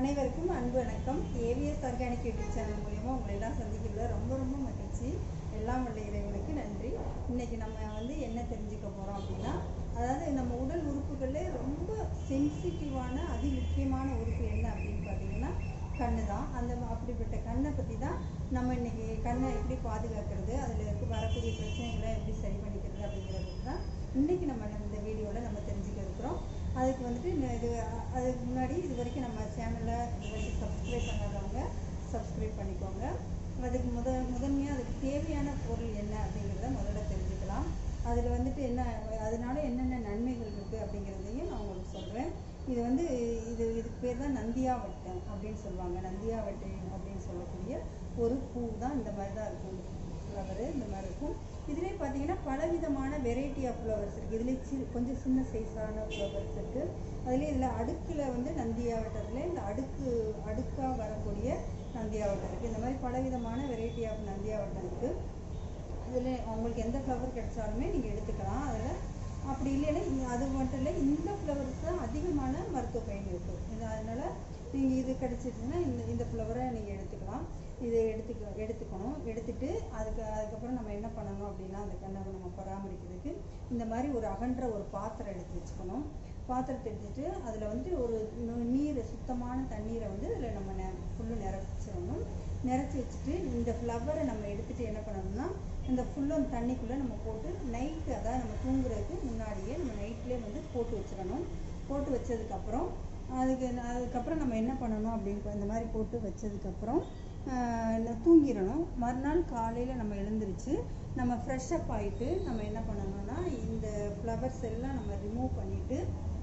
அனைவருக்கும் அன்பு வணக்கம் ஏவிஎஸ் ஆர்கானிக் யூடியூப் சேனல் மூலியமாக உங்களை எல்லாம் சந்திக்கிறதுல ரொம்ப ரொம்ப மகிழ்ச்சி எல்லாம் உள்ள இறைவனுக்கு நன்றி இன்னைக்கு நம்ம வந்து என்ன தெரிஞ்சுக்க போகிறோம் அப்படின்னா அதாவது நம்ம உடல் உறுப்புகளில் ரொம்ப சென்சிட்டிவான அதி முக்கியமான உறுப்பு என்ன அப்படின்னு பார்த்தீங்கன்னா கண்ணு தான் அந்த ம- அப்படிப்பட்ட கண்ணை பற்றி தான் நம்ம இன்னைக்கு கண்ணை எப்படி பாதுகாக்கிறது அதில் இருக்க வரக்கூடிய பிரச்சனைகளை எப்படி சரி பண்ணிக்கிறது அப்படிங்கிறது தான் இன்னைக்கு நம்ம இந்த வீடியோவில் நம்ம தெரிஞ்சுக்க இருக்கிறோம் அதுக்கு வந்துட்டு இந்த இது அ- அதுக்கு முன்னாடி இது வரைக்கும் நம்ம சேனலை இது வரைக்கும் சப்ஸ்கிரைப் பண்ணாதவங்க சப்ஸ்கிரைப் பண்ணிக்கோங்க அதுக்கு முத முதன்மையாக அதுக்கு தேவையான பொருள் என்ன அப்படிங்கிறத முதல்ல தெரிஞ்சுக்கலாம் அதில் வந்துட்டு என்ன அதனால என்னென்ன நன்மைகள் இருக்குது அப்படிங்கிறதையும் நான் உங்களுக்கு சொல்கிறேன் இது வந்து இது இதுக்கு பேர் தான் நந்தியாவட்டம் அப்படின்னு சொல்லுவாங்க நந்தியாவட்டை அப்படின்னு சொல்லக்கூடிய ஒரு பூ தான் இந்த மாதிரி தான் இருக்கும் ஃப்ளவரு இந்த மாதிரி இருக்கும் இதுலேயே பார்த்தீங்கன்னா பலவிதமான வெரைட்டி ஆஃப் ஃப்ளவர்ஸ் இருக்குது இதுலேயே சி கொஞ்சம் சின்ன சைஸான ஃப்ளவர்ஸ் இருக்குது அதுலேயே இதில் அடுக்கில் வந்து நந்தியாவட்டத்தில் இந்த அடுக்கு அடுக்காக வரக்கூடிய நந்தியாவட்டம் இருக்குது இந்த மாதிரி பலவிதமான வெரைட்டி ஆஃப் நந்தியாவட்டம் இருக்குது அதில் உங்களுக்கு எந்த ஃப்ளவர் கிடைச்சாலுமே நீங்கள் எடுத்துக்கலாம் அதில் அப்படி இல்லைன்னா இங்க அது மட்டும் இல்லை இந்த ஃப்ளவர்ஸ் தான் அதிகமான மருத்துவ பயன் இருக்குது இது அதனால் நீங்கள் இது கிடச்சிச்சுன்னா இந்த இந்த ஃப்ளவரை நீங்கள் எடுத்துக்கலாம் இதை எடுத்துக்க எடுத்துக்கணும் எடுத்துட்டு அதுக்கு அதுக்கப்புறம் நம்ம என்ன பண்ணணும் அப்படின்னா அந்த கண்ணை நம்ம பராமரிக்கிறதுக்கு இந்த மாதிரி ஒரு அகன்ற ஒரு பாத்திரம் எடுத்து வச்சுக்கணும் பாத்திரத்தை எடுத்துட்டு அதில் வந்துட்டு ஒரு நு- நீர் சுத்தமான தண்ணீரை வந்து அதில் நம்ம நெ ஃபுல்லும் நிறச்சிடணும் நிறச்சி வச்சுட்டு இந்த ஃப்ளவரை நம்ம எடுத்துட்டு என்ன பண்ணணும்னா இந்த ஃபுல்லும் தண்ணிக்குள்ளே நம்ம போட்டு நைட்டு அதாவது நம்ம தூங்குறதுக்கு முன்னாடியே நம்ம நைட்லேயே வந்து போட்டு வச்சிடணும் போட்டு வச்சதுக்கப்புறம் அதுக்கு அதுக்கப்புறம் நம்ம என்ன பண்ணணும் அப்படின்னு இந்த மாதிரி போட்டு வச்சதுக்கப்புறம் தூங்கிடணும் மறுநாள் காலையில் நம்ம எழுந்திருச்சு நம்ம ஃப்ரெஷ் அப் ஆகிட்டு நம்ம என்ன பண்ணணும்னா இந்த ஃப்ளவர்ஸ் எல்லாம் நம்ம ரிமூவ் பண்ணிவிட்டு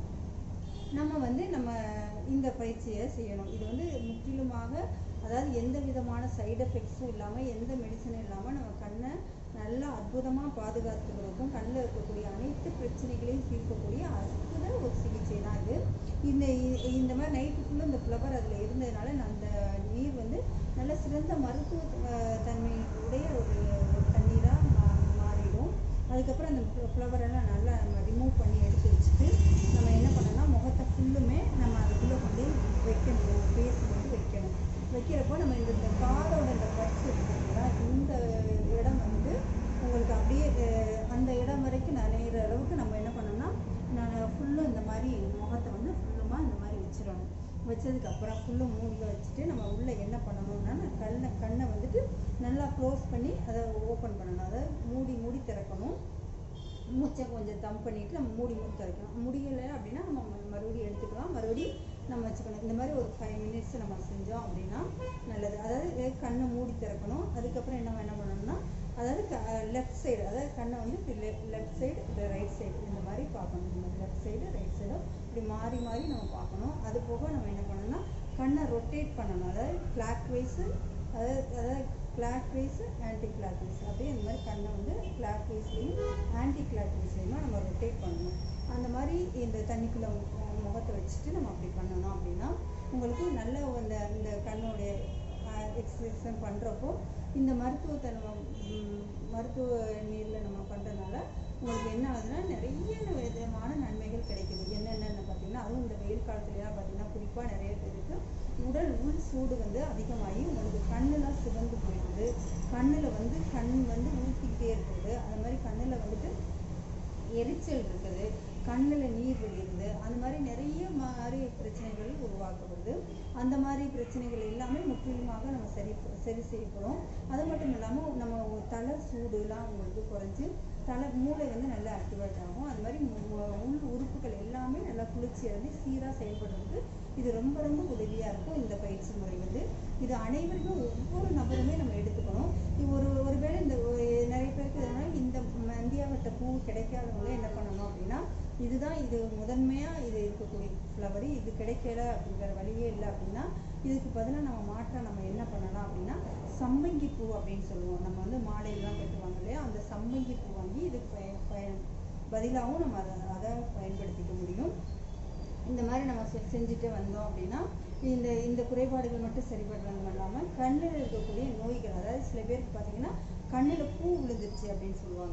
நம்ம வந்து நம்ம இந்த பயிற்சியை செய்யணும் இது வந்து முற்றிலுமாக அதாவது எந்த விதமான சைடு எஃபெக்ட்ஸும் இல்லாமல் எந்த மெடிசனும் இல்லாமல் நம்ம கண்ணை நல்லா அற்புதமாக பாதுகாத்துக்கிறதுக்கும் கண்ணில் இருக்கக்கூடிய அனைத்து பிரச்சனைகளையும் தீர்க்கக்கூடிய அற்புத ஒரு சிகிச்சை தான் இது இந்த இ- இந்த மாதிரி நைட்டு ஃபுல்லும் இந்த ஃப்ளவர் அதில் இருந்ததுனால நான் அந்த நீர் வந்து நல்ல சிறந்த மருத்துவ அஹ், தன்மை உடைய ஒரு தண்ணீராக மாறிடும் அதுக்கப்புறம் அந்த ஃப்ளவர் எல்லாம் நல்லா நம்ம ரிமூவ் பண்ணி எடுத்து வச்சுட்டு நம்ம என்ன பண்ணணும்னா முகத்தை ஃபுல்லுமே நம்ம அதுக்குள்ளே கொண்டு வைக்கணும் ஃபேஸ் வந்து வைக்கணும் வைக்கிறப்போ நம்ம இந்த இந்த காதோட இந்த பட்ஸ் இருக்குங்களா இந்த இடம் வந்து உங்களுக்கு அப்படியே அஹ், அந்த இடம் வரைக்கும் நனையிற அளவுக்கு நம்ம என்ன பண்ணோம்னா நான் ஃபுல்லும் இந்த மாதிரி முகத்தை வந்து ஃபுல்லுமாக இந்த மாதிரி வச்சிடணும் வச்சதுக்கப்புறம் ஃபுல்லும் மூடியில் வச்சுட்டு நம்ம உள்ளே என்ன பண்ணணும்னா கண்ணை கண்ணை வந்துட்டு நல்லா க்ளோஸ் பண்ணி அதை ஓப்பன் பண்ணணும் அதை மூடி மூடி திறக்கணும் மூச்சை கொஞ்சம் தம் பண்ணிட்டு நம்ம மூடி மூடி திறக்கணும் முடியலை அப்படின்னா நம்ம ம- மறுபடியும் எடுத்துக்கலாம் மறுபடியும் நம்ம வச்சுக்கணும் இந்த மாதிரி ஒரு ஃபைவ் மினிட்ஸ் நம்ம செஞ்சோம் அப்படின்னா நல்லது அதாவது கண்ணை மூடி திறக்கணும் அதுக்கப்புறம் என்ன என்ன பண்ணணும்னா அதாவது லெஃப்ட் சைடு அதாவது கண்ணை வந்து இப்படி லெஃப்ட் சைடு இல்லை ரைட் சைடு இந்த மாதிரி பார்க்கணும் இந்த மாதிரி லெஃப்ட் சைடு ரைட் சைடும் இப்படி மாறி மாறி நம்ம பார்க்கணும் அது போக நம்ம என்ன பண்ணணும்னா கண்ணை ரொட்டேட் பண்ணணும் அதாவது கிளாக் வைஸு அதாவது அதாவது clockwise anticlockwise அப்படியே இந்த மாதிரி கண்ணை வந்து கிளாக் வைஸ்லையும் ஆன்டி கிளாக் வைஸ்லையுமா நம்ம ரொட்டேட் பண்ணணும் அந்த மாதிரி இந்த தண்ணிக்குள்ளே முகத்தை வச்சுட்டு நம்ம அப்படி பண்ணணும் அப்படின்னா உங்களுக்கு நல்ல இந்த இந்த கண்ணுடைய எக்ஸசைஸ் பண்ணுறப்போ இந்த மருத்துவத்தை நம்ம ம், மருத்துவ நீரில் நம்ம பண்ணுறதுனால உங்களுக்கு என்ன ஆகுதுன்னா நிறைய விதமான நன்மைகள் கிடைக்குது என்னென்னு பார்த்தீங்கன்னா அதுவும் இந்த வெயில் காலத்துலலாம் பார்த்தீங்கன்னா குறிப்பாக நிறைய பேருக்கு உடல் உள் சூடு வந்து அதிகமாகி உங்களுக்கு கண்ணெல்லாம் சிவந்து போயிடுது கண்ணில் வந்து கண் வந்து ஊற்றிக்கிட்டே இருக்குது அந்த மாதிரி கண்ணில் வந்துட்டு எரிச்சல் இருக்குது கண்ணில் நீர் வெளியிடுது அந்த மாதிரி நிறைய மாதிரி பிரச்சனைகள் உருவாக்கப்படுது அந்த மாதிரி பிரச்சனைகள் எல்லாமே முற்றிலுமாக நம்ம சரி சரி செய்யப்படும் அது மட்டும் இல்லாமல் நம்ம ஒரு தலை சூடுலாம் உங்களுக்கு குறைஞ்சு தலை மூளை வந்து நல்லா ஆக்டிவேட் ஆகும் அது மாதிரி மு- மு- உள் உறுப்புகள் எல்லாமே நல்லா குளிர்ச்சி அடைஞ்சு சீராக செயல்படுறதுக்கு இது ரொம்ப ரொம்ப உதவியாக இருக்கும் இந்த பயிற்சி முறை வந்து இது அனைவருக்கும் ஒவ்வொரு நபருமே நம்ம எடுத்துக்கணும் இது ஒரு ஒருவேளை இந்த ஒரு நிறைய பேருக்கு என்னன்னா இந்த மந்தியாவட்ட பூ கிடைக்காதவங்க என்ன பண்ணணும் அப்படின்னா இதுதான் இது முதன்மையாக இது இருக்கக்கூடிய ஃப்ளவர் இது கிடைக்கல அப்படிங்கிற வழியே இல்லை அப்படின்னா இதுக்கு பதிலாக நம்ம மாற்ற நம்ம என்ன பண்ணலாம் அப்படின்னா சம்பங்கி பூ அப்படின்னு சொல்லுவோம் நம்ம வந்து மாலையெல்லாம் கட்டுவாங்க இல்லையா அந்த சம்பங்கி பூ வாங்கி இதுக்கு பய பயன் பதிலாகவும் நம்ம அதை அதை பயன்படுத்திக்க முடியும் இந்த மாதிரி நம்ம செ- செஞ்சுட்டு வந்தோம் அப்படின்னா இந்த இந்த குறைபாடுகள் மட்டும் சரிபடுறது இல்லாமல் கண்ணில் இருக்கக்கூடிய நோய்கள் அதாவது சில பேருக்கு பார்த்தீங்கன்னா கண்ணில் பூ விழுந்துருச்சு அப்படின்னு சொல்லுவாங்க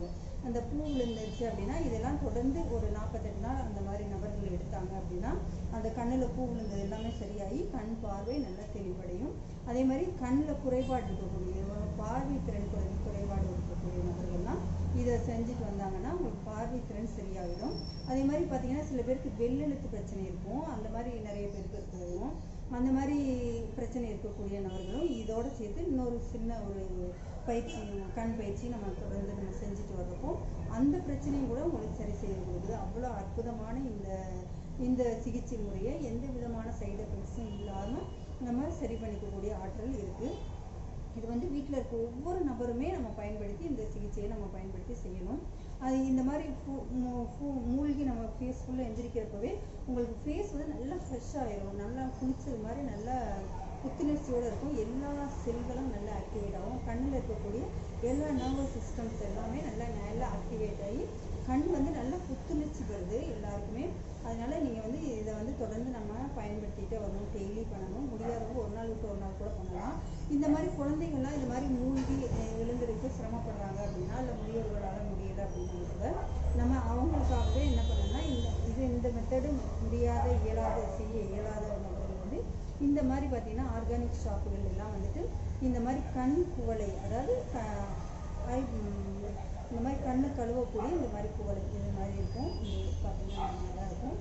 அந்த பூ விழுந்துருச்சு அப்படின்னா இதெல்லாம் தொடர்ந்து ஒரு நாற்பத்தெட்டு நாள் அந்த மாதிரி நபர்கள் எடுத்தாங்க அப்படின்னா அந்த கண்ணில் பூ விழுந்தது எல்லாமே சரியாகி கண் பார்வை நல்லா தெளிவடையும் அதே மாதிரி கண்ணில் குறைபாடு இருக்கக்கூடிய பார்வை திறன் குறை குறைபாடு இருக்கக்கூடிய நபர்கள்லாம் இதை செஞ்சுட்டு வந்தாங்கன்னா உங்களுக்கு பார்வை திறன் சரியாகிடும் அதே மாதிரி பார்த்தீங்கன்னா சில பேருக்கு வெள்ளெழுத்து பிரச்சனை இருக்கும் அந்த மாதிரி நிறைய பேருக்கு இருக்கும் அந்த மாதிரி பிரச்சனை இருக்கக்கூடிய நபர்களும் இதோட சேர்த்து இன்னொரு சின்ன ஒரு பயிற்சி கண் பயிற்சி நம்ம தொடர்ந்து நம்ம செஞ்சுட்டு வர்றப்போ அந்த பிரச்சனையும் கூட உங்களுக்கு சரி செய்து கொடுக்குது அவ்வளோ அற்புதமான இந்த இந்த சிகிச்சை முறையை எந்த விதமான சைடு எஃபெக்ட்ஸும் இல்லாமல் நம்ம சரி பண்ணிக்கக்கூடிய ஆற்றல் இருக்குது இது வந்து வீட்டில் இருக்க ஒவ்வொரு நபருமே நம்ம பயன்படுத்தி இந்த சிகிச்சையை நம்ம பயன்படுத்தி செய்யணும் அது இந்த மாதிரி ஃபு- மூ- ஃபு- மூழ்கி நம்ம ஃபேஸ் ஃபுல்லாக எந்திரிக்கிறப்பவே உங்களுக்கு ஃபேஸ் வந்து நல்லா ஃப்ரெஷ் ஆயிரும் நல்லா குளிச்சது மாதிரி நல்லா புத்துணர்ச்சியோடு இருக்கும் எல்லா செல்களும் நல்லா ஆக்டிவேட் ஆகும் கண்ணில் இருக்கக்கூடிய எல்லா நர்வஸ் சிஸ்டம்ஸ் எல்லாமே நல்லா நல்லா ஆக்டிவேட் ஆகி கண் வந்து நல்லா புத்துணர்ச்சி வருது எல்லாருக்குமே அதனால நீங்கள் வந்து இதை வந்து தொடர்ந்து நம்ம பயன்படுத்திட்டே வரணும் டெய்லி பண்ணணும் முடியாதவங்க ஒரு நாள் விட்டு ஒரு நாள் கூட பண்ணலாம் இந்த மாதிரி குழந்தைங்கள்லாம் இந்த மாதிரி மூழ்கி அஹ், எழுந்திருக்கு சிரமப்படுறாங்க அப்படின்னா இல்லை முதியோர்களால் முடியலை அப்படின்னா கூட நம்ம அவங்களுக்காகவே என்ன பண்ணணும்னா இந்த இது இந்த மெத்தடு முடியாத இயலாத செய்ய இயலாத நபர்கள் வந்து இந்த மாதிரி பார்த்தீங்கன்னா ஆர்கானிக் ஷாப்புகள் எல்லாம் வந்துட்டு இந்த மாதிரி கண் குவளை அதாவது க- ஐ ம், இந்த மாதிரி கண்ணு கழுவக்கூடிய இந்த மாதிரி குவளை இது மாதிரி இருக்கும் இது பார்த்தீங்கன்னா நல்லா இருக்கும்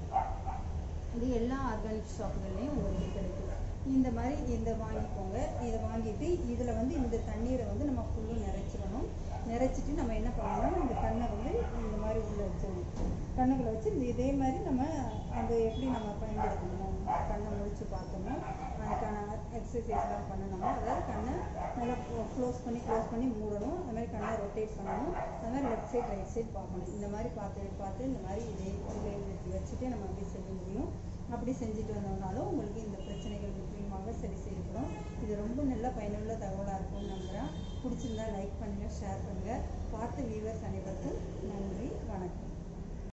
இது எல்லா ஆர்கானிக் ஷாப்புகள்லையும் உங்களுக்கு கிடைக்கும் இந்த மாதிரி இதை வாங்கிக்கோங்க இதை வாங்கிட்டு இதில் வந்து இந்த தண்ணீரை வந்து நம்ம ஃபுல்லும் நிறைச்சிடணும் நிறைச்சிட்டு நம்ம என்ன பண்ணணும்னா இந்த கண்ணை வந்து இந்த மாதிரி உள்ள வச்சிடணும் கண்ணுக்குள்ள வச்சு இந்த இதே மாதிரி நம்ம அந்த எப்படி நம்ம பயன்படுத்தணுமோ கண்ணை முழிச்சு பார்த்தோமோ அதுக்கான எக்ஸசைஸ்லாம் பண்ணணுமோ அதாவது கண்ணை நல்லா க்ளோஸ் பண்ணி க்ளோஸ் பண்ணி மூடணும் அது மாதிரி கண்ணை ரொட்டேட் பண்ணணும் அது மாதிரி லெஃப்ட் சைட் ரைட் சைட் பார்க்கணும் இந்த மாதிரி பார்த்து பார்த்து இந்த மாதிரி இதே இதே இப்படி வச்சுட்டே நம்ம அப்படி செய்ய முடியும் அப்படி செஞ்சுட்டு வந்தோம்னாலும் உங்களுக்கு இந்த பிரச்சனைகள் முற்றிலுமாக சரி செய்யப்படும் இது ரொம்ப நல்ல பயனுள்ள தகவலாக இருக்கும்னு நம்புகிறேன் பிடிச்சிருந்தா லைக் பண்ணுங்கள் ஷேர் பண்ணுங்கள் பார்த்த வியூவர்ஸ் அனைவருக்கும் நன்றி வணக்கம்